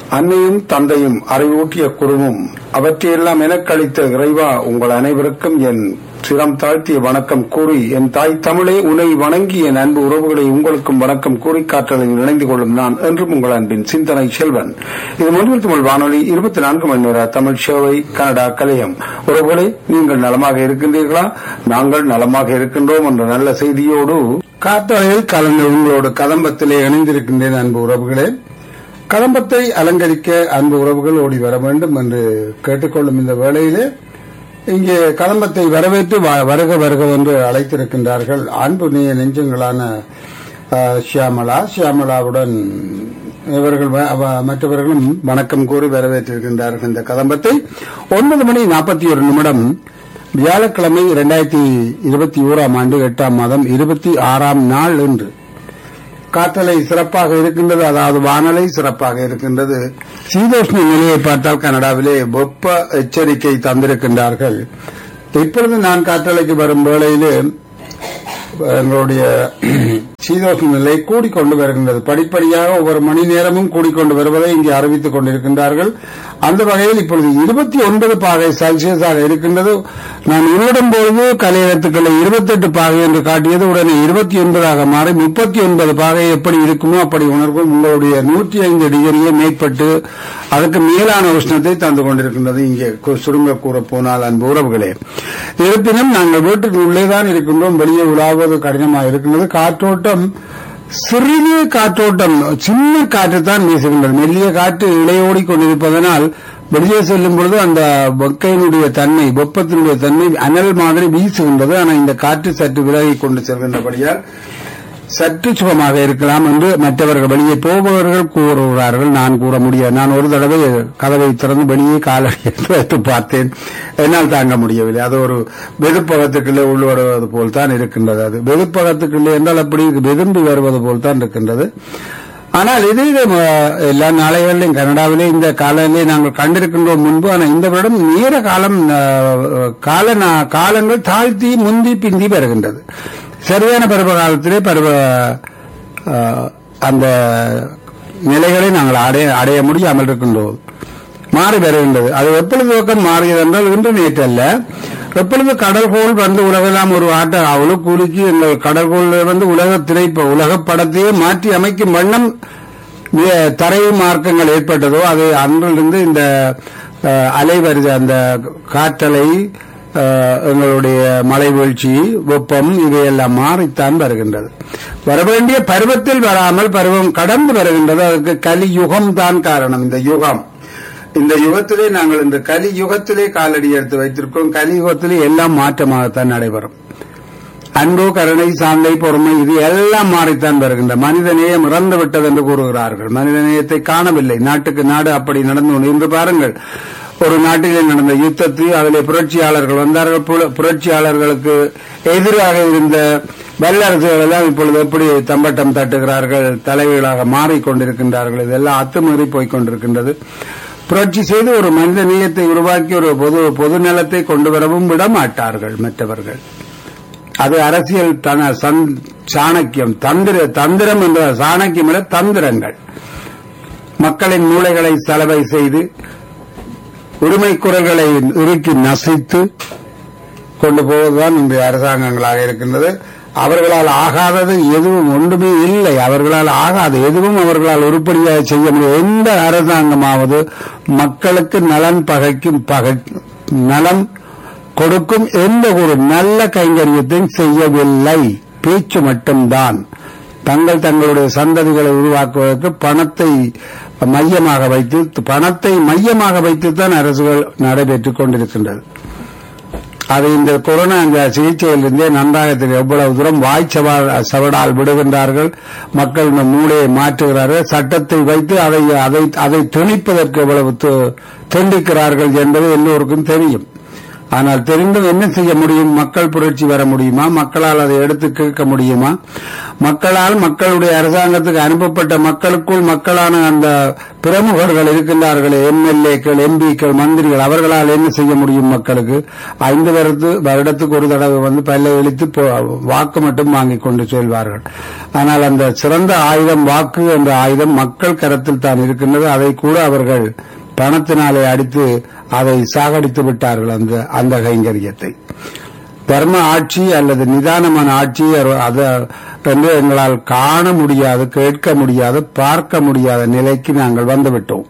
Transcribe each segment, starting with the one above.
அன்னையும் தந்தையும் அறிவூட்டிய குருவும் அவற்றையெல்லாம் எனக்களித்த இறைவா உங்கள் அனைவருக்கும் என் சிரம் தாழ்த்திய வணக்கம் கூறி என் தாய் தமிழை உனை வணங்கி என் அன்பு உறவுகளை உங்களுக்கும் வணக்கம் கூறி காற்றலில் இணைந்து கொள்ளும் நான் என்றும் உங்கள் அன்பின் சிந்தனை செல்வன் இது மொழியில் தமிழ் வானொலி இருபத்தி நான்கு மணி நேர தமிழ் சேவை கனடா கலையம் உறவுகளை நீங்கள் நலமாக இருக்கின்றீர்களா நாங்கள் நலமாக இருக்கின்றோம் என்ற நல்ல செய்தியோடு காற்றலையில் கலந்து உங்களோடு கதம்பத்திலே இணைந்திருக்கின்றேன் அன்பு உறவுகளே கதம்பத்தை அலங்கரிக்க அன்பு உறவுகள் ஓடி வர வேண்டும் என்று கேட்டுக்கொள்ளும் இந்த வேளையிலே இங்கே கதம்பத்தை வரவேற்று வ- வருக வருக என்று அழைத்திருக்கின்றார்கள் அன்பு நேய நெஞ்சங்களான அஹ், ஷியாமளா ஷியாமளாவுடன் இவர்கள் வ- அவ- மற்றவர்களும் வணக்கம் கூறி வரவேற்றிருக்கின்றார்கள் இந்த கதம்பத்தை ஒன்பது மணி நாற்பத்தி ஒரு நிமிடம் வியாழக்கிழமை இரண்டாயிரத்தி இருபத்தி ஓராம் ஆண்டு எட்டாம் மாதம் இருபத்தி ஆறாம் நாள் என்று காற்றலை சிறப்பாக இருக்கின்றது அதாவது வானலை சிறப்பாக இருக்கின்றது சீதோஷ்ண நிலையை பார்த்தால் கனடாவிலே வெப்ப எச்சரிக்கை தந்திருக்கின்றார்கள் இப்பொழுது நான் காற்றலைக்கு வரும் வேளையிலே எங்களுடைய சீதோஷ்ண நிலை கூடிக்கொண்டு வருகின்றது படிப்படியாக ஒவ்வொரு மணி நேரமும் கூடிக்கொண்டு வருவதை இங்கே அறிவித்துக் கொண்டிருக்கின்றார்கள் அந்த வகையில் இப்பொழுது இருபத்தி ஒன்பது பாகை செல்சியஸாக இருக்கின்றது நான் உருவிடும் பொழுது கலையகத்துக்களை இருபத்தெட்டு பாகை என்று காட்டியது உடனே இருபத்தி ஒன்பதாக மாறி முப்பத்தி ஒன்பது பாகை எப்படி இருக்குமோ அப்படி உணர்வும் உங்களுடைய நூற்றி ஐந்து டிகிரியை மேற்பட்டு அதற்கு மேலான உஷ்ணத்தை தந்து கொண்டிருக்கின்றது இங்கே கு- சுருங்க கூற போனால் அன்பு உறவுகளே இருப்பினும் நாங்கள் வீட்டுக்கு உள்ளேதான் இருக்கின்றோம் வெளியே உலாவது கடினமாக இருக்கின்றது காற்றோட்டம் சிறிய காற்றோட்டம் சின்ன காற்று தான் வீசுகின்றது மெல்லிய காற்று இளையோடி கொண்டிருப்பதனால் வெளியே செல்லும் பொழுது அந்த வெக்கையினுடைய தன்மை வெப்பத்தினுடைய தன்மை அனல் மாதிரி வீசுகின்றது ஆனால் இந்த காற்று சற்று விலகி கொண்டு செல்கின்றபடியால் சற்று சுகமாக இருக்கலாம் என்று மற்றவர்கள் வெளியே போபவர்கள் கூறுகிறார்கள் நான் கூற முடியாது நான் ஒரு தடவை கதவை திறந்து வெளியே காலடி எடுத்து வைத்து பார்த்தேன் என்னால் தாங்க முடியவில்லை அது ஒரு வெதுப்பகத்துக்குள்ளே உள்வருவது போல் தான் இருக்கின்றது அது வெதுப்பகத்துக்குள்ளே என்றால் அப்படி வெதும்பி வருவது போல் தான் இருக்கின்றது ஆனால் இது இது, அஹ், எல்லா நாளைகளிலும் கனடாவிலே இந்த காலையிலே நாங்கள் கண்டிருக்கின்றோம் முன்பு ஆனால் இந்த வருடம் நேர காலம் அஹ், கால நா- காலங்கள் தாழ்த்தி முந்தி பிந்தி வருகின்றது சரியான பருவ காலத்திலே பருவ அஹ், அந்த நிலைகளை நாங்கள் அடைய அடைய முடியாமல் இருக்கின்றோம் மாறி வருகின்றது அது எப்பொழுது பக்கம் மாறியது என்றால் இன்று நேற்று அல்ல எப்பொழுது கடற்கோள் வந்து உலகெல்லாம் ஒரு ஆட்ட அவ்வளவு கூலிக்கு இந்த கடற்கோள் வந்து உலக திரைப்ப உலக படத்தையே மாற்றி அமைக்கும் வண்ணம் வே- தரை மார்க்கங்கள் ஏற்பட்டதோ அது அன்றிலிருந்து இந்த அஹ், அலைவரிசை அந்த காற்றலை அஹ், எங்களுடைய மழை வீழ்ச்சி வெப்பம் இவையெல்லாம் மாறித்தான் வருகின்றது வரவேண்டிய பருவத்தில் வராமல் பருவம் கடந்து வருகின்றது அதுக்கு கலியுகம் தான் காரணம் இந்த யுகம் இந்த யுகத்திலே நாங்கள் இந்த கலி யுகத்திலே காலடி எடுத்து வைத்திருக்கோம் கலியுகத்திலே எல்லாம் மாற்றமாகத்தான் நடைபெறும் அன்பு கருணை சாந்தை பொறுமை இது எல்லாம் மாறித்தான் வருகின்ற மனிதநேயம் இறந்து விட்டது என்று கூறுகிறார்கள் மனிதநேயத்தை காணவில்லை நாட்டுக்கு நாடு அப்படி நடந்து கொண்டு இன்று பாருங்கள் ஒரு நாட்டிலே நடந்த யுத்தத்தில் அதிலே புரட்சியாளர்கள் வந்தார்கள் புர- புரட்சியாளர்களுக்கு எதிராக இருந்த வல்லரசுகள் எல்லாம் இப்பொழுது எப்படி தம்பட்டம் தட்டுகிறார்கள் தலைவர்களாக மாறிக்கொண்டிருக்கின்றார்கள் இதெல்லாம் அத்துமீறி போய்க் கொண்டிருக்கின்றது புரட்சி செய்து ஒரு மனித நேயத்தை உருவாக்கி ஒரு பொது பொது நலத்தை கொண்டு வரவும் விட மாட்டார்கள் மற்றவர்கள் அது அரசியல் தன சந்- சாணக்கியம் தந்திர தந்திரம் என்ற சாணக்கியம் விட தந்திரங்கள் மக்களின் மூளைகளை சலவை செய்து உரிமை குறைகளை இறுக்கி நசித்து கொண்டு போவதுதான் இன்றைய அரசாங்கங்களாக இருக்கின்றது அவர்களால் ஆகாதது எதுவும் ஒன்றுமே இல்லை அவர்களால் ஆகாது எதுவும் அவர்களால் உருப்படியாக செய்ய முடியும் எந்த அரசாங்கமாவது மக்களுக்கு நலன் பகைக்கும் பகை நலன் கொடுக்கும் எந்த ஒரு நல்ல கைங்கரியத்தையும் செய்யவில்லை பேச்சு மட்டும்தான் தங்கள் தங்களுடைய சந்ததிகளை உருவாக்குவதற்கு பணத்தை மையமாக வைத்து பணத்தை மையமாக வைத்துத்தான் அரசுகள் நடைபெற்றுக் கொண்டிருக்கின்றது அது இந்த கொரோனா இந்த சிகிச்சையிலிருந்தே நன்றாக தெரியும் எவ்வளவு தூரம் வாய் சவா- சவடால் விடுகின்றார்கள் மக்கள் இந்த மூளையை மாற்றுகிறார்கள் சட்டத்தை வைத்து அதை அதை அதை திணிப்பதற்கு எவ்வளவு து- துண்டிக்கிறார்கள் என்பது எல்லோருக்கும் தெரியும் ஆனால் தெரிந்தும் என்ன செய்ய முடியும் மக்கள் புரட்சி வர முடியுமா மக்களால் அதை எடுத்து கேட்க முடியுமா மக்களால் மக்களுடைய அரசாங்கத்துக்கு அனுப்பப்பட்ட மக்களுக்குள் மக்களான அந்த பிரமுகர்கள் இருக்கின்றார்களே எம்எல்ஏக்கள் எம்பிக்கள் மந்திரிகள் அவர்களால் என்ன செய்ய முடியும் மக்களுக்கு ஐந்து வருடத்து வருடத்துக்கு ஒரு தடவை வந்து பல்ல இழித்து போ- வாக்கு மட்டும் வாங்கிக் கொண்டு செல்வார்கள் ஆனால் அந்த சிறந்த ஆயுதம் வாக்கு என்ற ஆயுதம் மக்கள் கரத்தில் தான் இருக்கின்றது அதை கூட அவர்கள் பணத்தினாலே அடித்து அதை சாகடித்து விட்டார்கள் அந்த அந்த கைங்கரியத்தை தர்ம ஆட்சி அல்லது நிதானமான ஆட்சி அரு- அத என்று எங்களால் காண முடியாது கேட்க முடியாது பார்க்க முடியாத நிலைக்கு நாங்கள் வந்துவிட்டோம்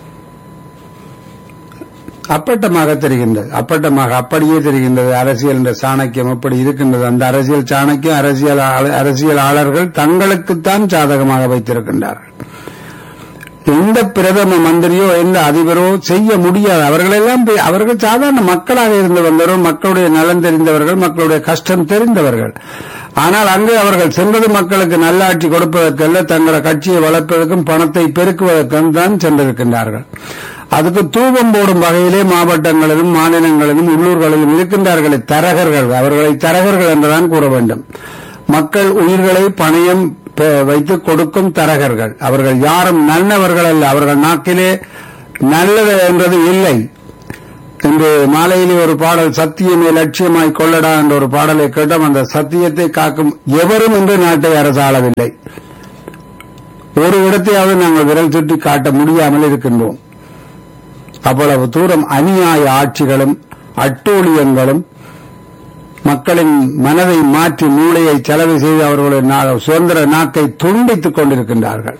அப்பட்டமாக தெரிகின்றது அப்பட்டமாக அப்படியே தெரிகின்றது அரசியல் என்ற சாணக்கியம் எப்படி இருக்கின்றது அந்த அரசியல் சாணக்கியம் அரசியல் ஆள- அரசியலாளர்கள் தங்களுக்குத்தான் சாதகமாக வைத்திருக்கின்றார்கள் எந்த பிரதம மந்திரியோ எந்த அதிபரோ செய்ய முடியாது அவர்களெல்லாம் போய்- அவர்கள் சாதாரண மக்களாக இருந்து வந்தவர்கள் மக்களுடைய நலன் தெரிந்தவர்கள் மக்களுடைய கஷ்டம் தெரிந்தவர்கள் ஆனால் அங்கு அவர்கள் சென்றது மக்களுக்கு நல்லாட்சி கொடுப்பதற்கல்ல தங்கள கட்சியை வளர்ப்பதற்கும் பணத்தை பெருக்குவதற்கும் தான் சென்றிருக்கின்றார்கள் அதுக்கு தூபம் போடும் வகையிலே மாவட்டங்களிலும் மாநிலங்களிலும் உள்ளூர்களிலும் இருக்கின்றார்களே தரகர்கள் அவர்களை தரகர்கள் என்றுதான் கூற வேண்டும் மக்கள் உயிர்களை பணயம் ப- வைத்து கொடுக்கும் தரகர்கள் அவர்கள் யாரும் நல்லவர்கள் அல்ல அவர்கள் நாக்கிலே நல்லது என்றது இல்லை இன்று மாலையிலே ஒரு பாடல் சத்தியமே லட்சியமாய் கொள்ளடா என்ற ஒரு பாடலை கேட்டோம் அந்த சத்தியத்தை காக்கும் எவரும் இன்று நாட்டை அரசாளவில்லை ஒரு இடத்தையாவது நாங்கள் விரல் சுட்டி காட்ட முடியாமல் இருக்கின்றோம் அவ்வளவு தூரம் அநியாய ஆட்சிகளும் அட்டூழியங்களும் மக்களின் மனதை மாற்றி மூளையை செலவு செய்து அவர்களுடைய நா- சுதந்திர நாக்கை துண்டித்துக் கொண்டிருக்கின்றார்கள்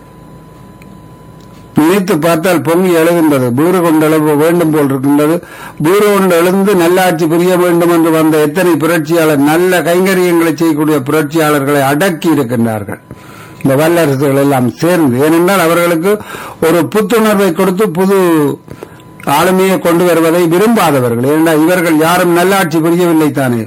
நினைத்து பார்த்தால் பொங்கி எழுகின்றது பூரு கொண்டு எழுப்ப வேண்டும் போல் இருக்கின்றது பூரு கொண்டு எழுந்து நல்லாட்சி புரிய வேண்டும் என்று வந்த எத்தனை புரட்சியாளர் நல்ல கைங்கரியங்களை செய்யக்கூடிய புரட்சியாளர்களை அடக்கி இருக்கின்றார்கள் இந்த வல்லரசுகள் எல்லாம் சேர்ந்து ஏனென்றால் அவர்களுக்கு ஒரு புத்துணர்வை கொடுத்து புது ஆளுமையை கொண்டு வருவதை விரும்பாதவர்கள் ஏனென்றால் இவர்கள் யாரும் நல்லாட்சி புரியவில்லை தானே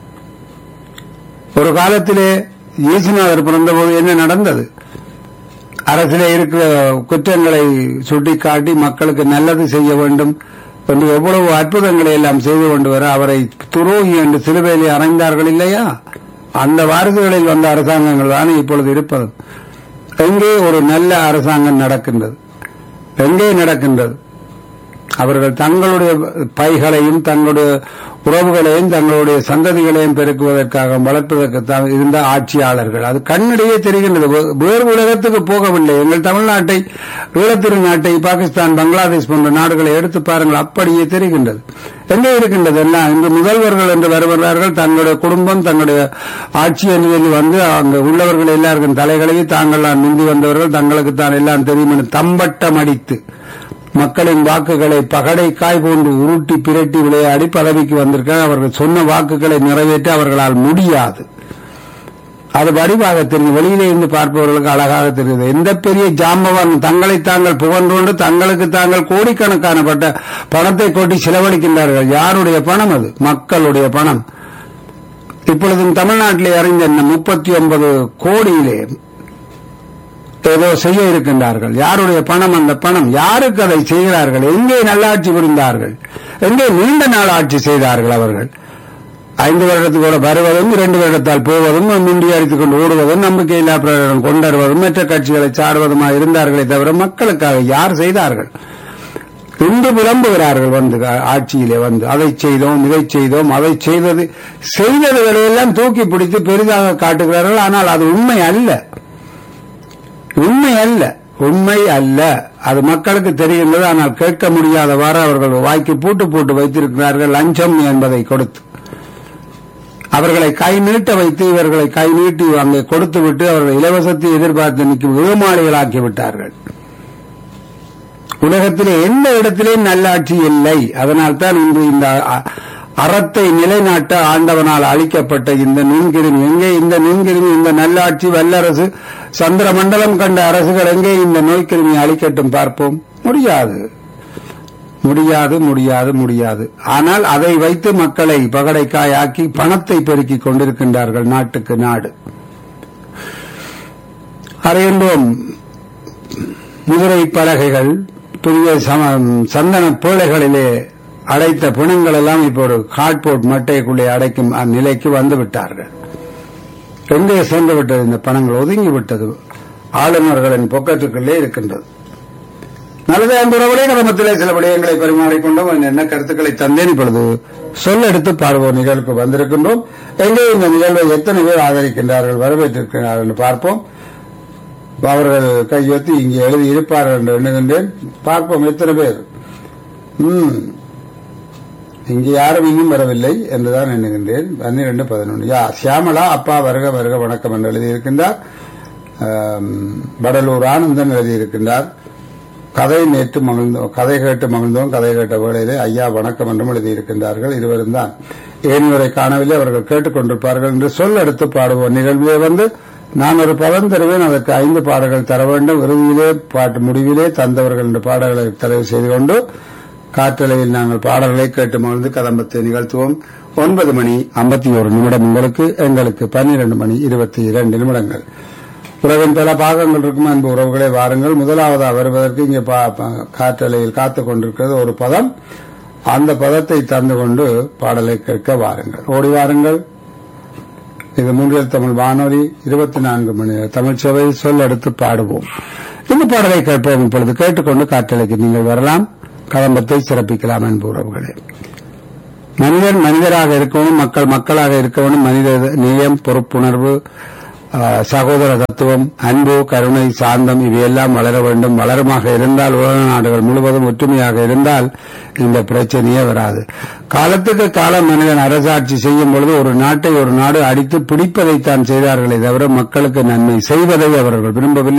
ஒரு காலத்திலே இயேசுநாதர் பிறந்தபோது என்ன நடந்தது அரசிலே இருக்கிற குற்றங்களை சுட்டிக்காட்டி மக்களுக்கு நல்லது செய்ய வேண்டும் என்று எவ்வளவு அற்புதங்களை எல்லாம் செய்து கொண்டு வர அவரை துரோகி என்று சிலுவையிலே அறைந்தார்கள் இல்லையா அந்த வாரிசுகளில் வந்த அரசாங்கங்கள் தானே இப்பொழுது இருப்பது எங்கே ஒரு நல்ல அரசாங்கம் நடக்கின்றது எங்கே நடக்கின்றது அவர்கள் தங்களுடைய பைகளையும் தங்களுடைய உறவுகளையும் தங்களுடைய சந்ததிகளையும் பெருக்குவதற்காக வளர்ப்பதற்கு தான் இருந்த ஆட்சியாளர்கள் அது கண்ணிடையே தெரிகின்றது வே- வேறு உலகத்துக்கு போகவில்லை எங்கள் தமிழ்நாட்டை ஈழத்திரு நாட்டை பாகிஸ்தான் பங்களாதேஷ் போன்ற நாடுகளை எடுத்து பாருங்கள் அப்படியே தெரிகின்றது எங்கே இருக்கின்றது எல்லாம் இன்று முதல்வர்கள் என்று வருகிறார்கள் தங்களுடைய குடும்பம் தங்களுடைய ஆட்சி என்று சொல்லி வந்து அங்கு உள்ளவர்கள் எல்லாருக்கும் தலைகளையும் தாங்கள் முந்தி வந்தவர்கள் தங்களுக்கு தான் எல்லாம் தெரியும் என்று தம்பட்டம் அடித்து மக்களின் வாக்குகளை பகடை காய் போன்று உருட்டி பிரட்டி விளையாடி பதவிக்கு வந்திருக்காங்க அவர்கள் சொன்ன வாக்குகளை நிறைவேற்ற அவர்களால் முடியாது அது வடிவாக தெரியும் வெளியிலே இருந்து பார்ப்பவர்களுக்கு அழகாக தெரியுது எந்த பெரிய ஜாம்பவான் தங்களை தாங்கள் புகழ்ந்து தங்களுக்கு தாங்கள் கோடிக்கணக்கான பட்ட பணத்தை கொட்டி செலவழிக்கின்றார்கள் யாருடைய பணம் அது மக்களுடைய பணம் இப்பொழுது தமிழ்நாட்டிலே அறிந்த முப்பத்தி ஒன்பது கோடியிலே ஏதோ செய்ய இருக்கின்றார்கள் யாருடைய பணம் அந்த பணம் யாருக்கு அதை செய்கிறார்கள் எங்கே நல்லாட்சி புரிந்தார்கள் எங்கே நீண்ட நாள் ஆட்சி செய்தார்கள் அவர்கள் ஐந்து வருடத்துக்கூட வருவதும் இரண்டு வருடத்தால் போவதும் முண்டி அடித்துக் கொண்டு ஓடுவதும் நம்பிக்கையில்லா பிரகடனம் கொண்டுவருவதும் மற்ற கட்சிகளை சாடுவதுமாக இருந்தார்களே தவிர மக்களுக்காக யார் செய்தார்கள் இன்று புலம்புகிறார்கள் வந்து ஆ- ஆட்சியிலே வந்து அதை செய்தோம் இதை செய்தோம் அதை செய்தது செய்ததுகளை எல்லாம் தூக்கி பிடித்து பெரிதாக காட்டுகிறார்கள் ஆனால் அது உண்மை அல்ல உண்மை அல்ல உண்மை அல்ல அது மக்களுக்கு தெரிகின்றது ஆனால் கேட்க முடியாதவாறு அவர்கள் வாய்க்கு பூட்டு போட்டு வைத்திருக்கிறார்கள் லஞ்சம் என்பதை கொடுத்து அவர்களை கை நீட்ட வைத்து இவர்களை கை நீட்டி அங்கே கொடுத்து விட்டு அவர்கள் இலவசத்தை எதிர்பார்த்து நிற்கும் ஏமாளிகளாக்கி விட்டார்கள் உலகத்திலே எந்த இடத்திலேயும் நல்லாட்சி இல்லை அதனால்தான் இன்று இந்த அ- அறத்தை நிலைநாட்ட ஆண்டவனால் அளிக்கப்பட்ட இந்த நுண்கிருமி எங்கே இந்த நுண்கிருமி இந்த நல்லாட்சி வல்லரசு சந்திர மண்டலம் கண்ட அரசுகள் எங்கே இந்த நோய்க்கிருமி அழிக்கட்டும் பார்ப்போம் முடியாது முடியாது முடியாது முடியாது ஆனால் அதை வைத்து மக்களை பகடைக்காயாக்கி பணத்தை பெருக்கிக் கொண்டிருக்கின்றார்கள் நாட்டுக்கு நாடு அறிகின்றோம் முதிரை பலகைகள் புதிய சம- சந்தன பேழைகளிலே அடைத்த பிணங்கள் எல்லாம் இப்போ ஒரு கார்ட்போர்ட் மட்டைக்குள்ளே அடைக்கும் நிலைக்கு வந்து விட்டார்கள் எங்கே சென்று விட்டது இந்த பணங்கள் ஒதுங்கி விட்டது ஆளுநர்களின் பொக்கத்துக்குள்ளே இருக்கின்றது நல்லது அன்புறவுடைய கடமத்திலே சில விடயங்களை பரிமாறிக்கொண்டோம் என்ன கருத்துக்களை தந்தேன் இப்பொழுது சொல்லெடுத்து பார்வோம் நிகழ்வுக்கு வந்திருக்கின்றோம் எங்கே இந்த நிகழ்வை எத்தனை பேர் ஆதரிக்கின்றார்கள் வரவேற்றிருக்கிறார்கள் என்று பார்ப்போம் அவர்கள் கையொத்தி இங்கே எழுதி இருப்பார்கள் என்று எண்ணுகின்றேன் பார்ப்போம் எத்தனை பேர் ம் இங்கே யாரும் இன்னும் வரவில்லை என்றுதான் எண்ணுகின்றேன் பன்னிரண்டு பதினொன்று யா சியாமலா அப்பா வருக வருக வணக்கம் என்று எழுதியிருக்கின்றார் வடலூர் ஆனந்தன் எழுதியிருக்கின்றார் கதை நேற்று மகிழ்ந்தோம் கதை கேட்டு மகிழ்ந்தோம் கதை கேட்ட வேளையிலே ஐயா வணக்கம் என்றும் எழுதியிருக்கின்றார்கள் இருவரும் தான் ஏனிவரை காணவில்லை அவர்கள் கேட்டுக்கொண்டிருப்பார்கள் என்று சொல் எடுத்து பாடுவோம் நிகழ்விலே வந்து நான் ஒரு பதம் தருவேன் அதற்கு ஐந்து பாடல்கள் தர வேண்டும் இறுதியிலே பாட்டு முடிவிலே தந்தவர்கள் என்ற பாடல்களை தலைவு செய்து கொண்டு காற்றலையில் நாங்கள் பாடல்களை கேட்டு மகிழ்ந்து கதம்பத்தை நிகழ்த்துவோம் ஒன்பது மணி ஐம்பத்தி ஒரு நிமிடம் உங்களுக்கு எங்களுக்கு பன்னிரண்டு மணி இருபத்தி இரண்டு நிமிடங்கள் உறவின் பல பாகங்கள் இருக்கும் அன்பு உறவுகளை வாருங்கள் முதலாவதாக வருவதற்கு இங்கே காற்றலையில் காத்துக் கொண்டிருக்கிறது ஒரு பதம் அந்த பதத்தை தந்து கொண்டு பாடலை கேட்க வாருங்கள் ஓடி வாருங்கள் இது மூன்றில் தமிழ் வானொலி இருபத்தி நான்கு மணி தமிழ் சேவை சொல் எடுத்து பாடுவோம் இந்த பாடலை கேட்போம் இப்பொழுது கேட்டுக்கொண்டு காற்றலைக்கு நீங்கள் வரலாம் கதம்பத்தை சிறப்பிக்கலாம் என்பு உறவுகளே மனிதன் மனிதராக இருக்கணும் மக்கள் மக்களாக இருக்கணும் மனித நேயம் பொறுப்புணர்வு சகோதர தத்துவம் அன்பு கருணை சாந்தம் இவையெல்லாம் வளர வேண்டும் வளருமாக இருந்தால் உலக நாடுகள் முழுவதும் ஒற்றுமையாக இருந்தால் இந்த பிரச்சனையே வராது காலத்துக்கு காலம் மனிதன் அரசாட்சி செய்யும் பொழுது ஒரு நாட்டை ஒரு நாடு அடித்து பிடிப்பதைத்தான் செய்தார்களே தவிர மக்களுக்கு நன்மை செய்வதை அவர்கள் விரும்பவில்லை